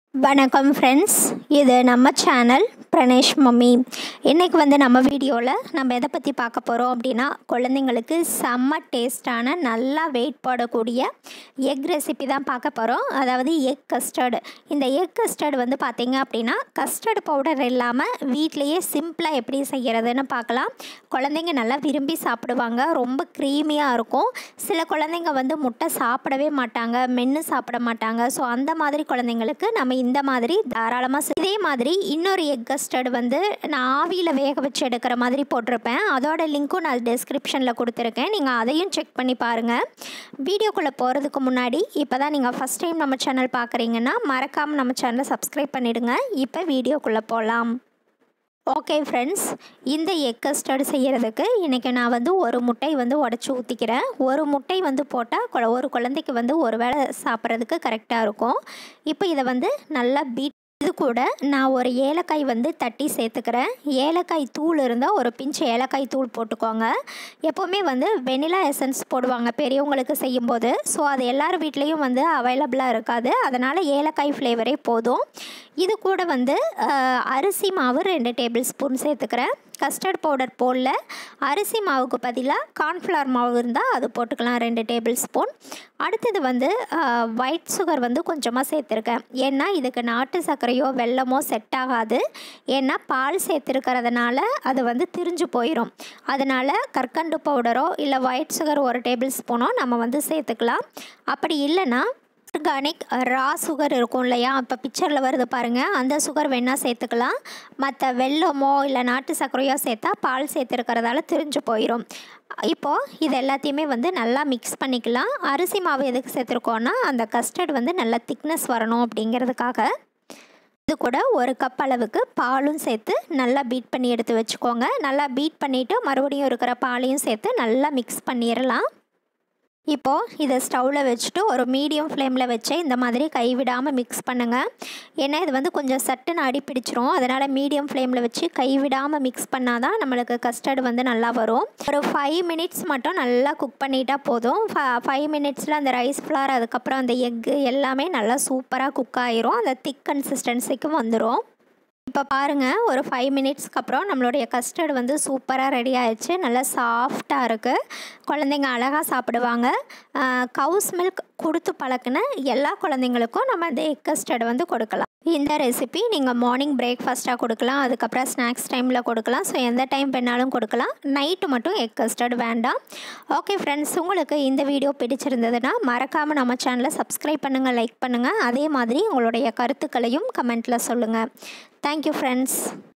வணக்கம் ஃப்ரெண்ட்ஸ் இது நம்ம சேனல் பிரணேஷ் மம்மி இன்றைக்கி வந்து நம்ம வீடியோவில் நம்ம எதை பற்றி பார்க்க போகிறோம் அப்படின்னா குழந்தைங்களுக்கு செம்ம டேஸ்டான நல்லா வெயிட் போடக்கூடிய எக் ரெசிபி தான் பார்க்க போகிறோம் அதாவது எக் கஸ்டர்டு இந்த எக் கஸ்டர்டு வந்து பார்த்திங்க அப்படின்னா கஸ்டர்டு பவுடர் இல்லாமல் வீட்லேயே சிம்பிளாக எப்படி செய்கிறதுன்னு பார்க்கலாம் குழந்தைங்க நல்லா விரும்பி சாப்பிடுவாங்க ரொம்ப க்ரீமியாக இருக்கும் சில குழந்தைங்க வந்து முட்டை சாப்பிடவே மாட்டாங்க மென்று சாப்பிட மாட்டாங்க ஸோ அந்த மாதிரி குழந்தைங்களுக்கு நம்ம இந்த மாதிரி தாராளமாக செ- இதே மாதிரி இன்னொரு எக் கஸ்டர்டு வந்து நான் ஆவியில் வேக வச்சு எடுக்கிற மாதிரி போட்டிருப்பேன் அதோட லிங்க்கும் நான் டிஸ்கிரிப்ஷனில் கொடுத்துருக்கேன் நீங்கள் அதையும் செக் பண்ணி பாருங்கள் வீடியோக்குள்ளே போகிறதுக்கு முன்னாடி இப்போ தான் நீங்கள் ஃபஸ்ட் டைம் நம்ம சேனல் பார்க்குறீங்கன்னா மறக்காமல் நம்ம சேனலை சப்ஸ்கிரைப் பண்ணிவிடுங்க இப்போ வீடியோக்குள்ளே போகலாம் ஓகே ஃப்ரெண்ட்ஸ் இந்த எக் கஸ்டர்டு செய்கிறதுக்கு இன்றைக்கி நான் வந்து ஒரு முட்டை வந்து உடச்சி ஊற்றிக்கிறேன் ஒரு முட்டை வந்து போட்டால் ஒரு குழந்தைக்கு வந்து ஒரு வேளை சாப்பிட்றதுக்கு கரெக்டாக இருக்கும் இப்போ இதை வந்து நல்லா பீட் இது கூட நான் ஒரு ஏலக்காய் வந்து தட்டி சேர்த்துக்கிறேன் ஏலக்காய் தூள் இருந்தால் ஒரு பிஞ்சு ஏலக்காய் தூள் போட்டுக்கோங்க எப்போவுமே வந்து வெனிலா எசன்ஸ் போடுவாங்க பெரியவங்களுக்கு செய்யும்போது ஸோ அது எல்லார் வீட்லேயும் வந்து அவைலபிளாக இருக்காது அதனால் ஏலக்காய் ஃப்ளேவரே போதும் இது கூட வந்து அஹ், அரிசி மாவு ரெண்டு டேபிள் ஸ்பூன் சேர்த்துக்கிறேன் கஸ்டர்ட் பவுடர் போடல அரிசி மாவுக்கு பதிலாக கார்ன்ஃப்ளவர் மாவு இருந்தால் அது போட்டுக்கலாம் ரெண்டு டேபிள் ஸ்பூன் அடுத்தது வந்து ஒயிட் சுகர் வந்து கொஞ்சமாக சேர்த்துருக்கேன் ஏன்னா இதுக்கு நாட்டு சர்க்கரையோ வெல்லமோ செட் ஆகாது ஏன்னா பால் சேர்த்துருக்கிறதுனால அது வந்து திரிஞ்சு போயிடும் அதனால் கற்கண்டு பவுடரோ இல்லை ஒயிட் சுகர் ஒரு டேபிள் ஸ்பூனோ நம்ம வந்து சேர்த்துக்கலாம் அப்படி இல்லைன்னா ஆர்கானிக் ரா சுகர் இருக்கும் இல்லையா இப்போ பிக்சரில் வருது பாருங்கள் அந்த சுகர் வேணால் சேர்த்துக்கலாம் மற்ற வெல்லமோ இல்லை நாட்டு சர்க்கரையோ சேர்த்தா பால் சேர்த்துருக்கிறதால திரிஞ்சு போயிடும் இப்போது இது எல்லாத்தையுமே வந்து நல்லா மிக்ஸ் பண்ணிக்கலாம் அரிசி மாவு எதுக்கு சேர்த்துருக்கோன்னா அந்த கஸ்டர்ட் வந்து நல்லா திக்னஸ் வரணும் அப்படிங்கிறதுக்காக இது கூட ஒரு கப் அளவுக்கு பாலும் சேர்த்து நல்லா பீட் பண்ணி எடுத்து வச்சுக்கோங்க நல்லா பீட் பண்ணிவிட்டு மறுபடியும் இருக்கிற பாலையும் சேர்த்து நல்லா மிக்ஸ் பண்ணிடலாம் இப்போது இதை ஸ்டவ்வில் வச்சுட்டு ஒரு மீடியம் ஃப்ளேமில் வச்சு இந்த மாதிரி கைவிடாமல் மிக்ஸ் பண்ணுங்கள் ஏன்னா இது வந்து கொஞ்சம் சட்டுன்னு அடி பிடிச்சிரும் அதனால் மீடியம் ஃப்ளேமில் வச்சு கைவிடாமல் மிக்ஸ் பண்ணால் தான் நம்மளுக்கு கஸ்டர்டு வந்து நல்லா வரும் ஒரு ஃபைவ் மினிட்ஸ் மட்டும் நல்லா குக் பண்ணிட்டா போதும் ஃபைவ் மினிட்ஸில் அந்த ரைஸ் ஃப்ளார் அதுக்கப்புறம் அந்த எக்கு எல்லாமே நல்லா சூப்பராக குக் ஆயிரும் அந்த திக் கன்சிஸ்டன்சிக்கு வந்துடும் இப்போ பாருங்கள் ஒரு ஃபைவ் மினிட்ஸ்க்கு அப்புறம் நம்மளுடைய கஸ்டர்ட் வந்து சூப்பராக ரெடி ஆயிடுச்சு நல்லா சாஃப்டாக இருக்குது குழந்தைங்க அழகாக சாப்பிடுவாங்க கவுஸ் மில்க் கொடுத்து பழக்கின எல்லா குழந்தைங்களுக்கும் நம்ம இந்த எக் கஸ்டர்ட் வந்து கொடுக்கலாம் இந்த ரெசிபி நீங்கள் மார்னிங் பிரேக்ஃபாஸ்ட்டாக கொடுக்கலாம் அதுக்கப்புறம் ஸ்நாக்ஸ் டைமில் கொடுக்கலாம் ஸோ எந்த டைம் வேணாலும் கொடுக்கலாம் நைட்டு மட்டும் எக் கஸ்டர்ட் வேண்டாம் ஓகே ஃப்ரெண்ட்ஸ் உங்களுக்கு இந்த வீடியோ பிடிச்சிருந்ததுன்னா மறக்காமல் நம்ம சேனலை சப்ஸ்கிரைப் பண்ணுங்கள் லைக் பண்ணுங்கள் அதே மாதிரி உங்களுடைய கருத்துக்களையும் கமெண்ட்டில் சொல்லுங்கள் தேங்க்யூ ஃப்ரெண்ட்ஸ்